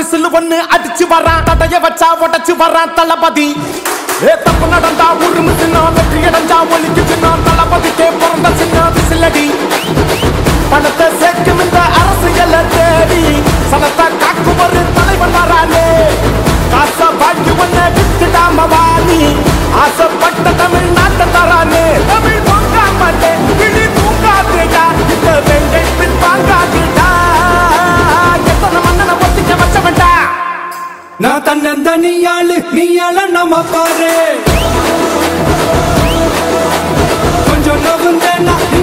whistle ஒண்ணு அடிச்சு வரான் தடைய வச்சா உடைச்சு வரான் தளபதி ஏ தப்பு நடந்தா உருமு சின்ன வெற்றி அடைஞ்சா ஒலிக்கு சின்ன தளபதிக்கே பிறந்த சின்ன விசிலடி பணத்தை சேர்க்கும் இந்த அரசியலை தேடி சனத்தை காக்கும் ஒரு தலைவன் வரானே காசை வாங்கி ஒன்ன வித்துடாம வாணி ஆசைப்பட்ட தமிழ்நாட்டை தரானே தமிழ் பொங்காமட்டே கிளி தூங்காதேடா இந்த வெங்கை பின் வாங்காதேடா எத்தனை மன்னனை ஒத்திக்க வச்சவன்டா நான் தன்னந்தனியாளு நீயால நம்ம பாரு கொஞ்சம் நவுந்தேன்னா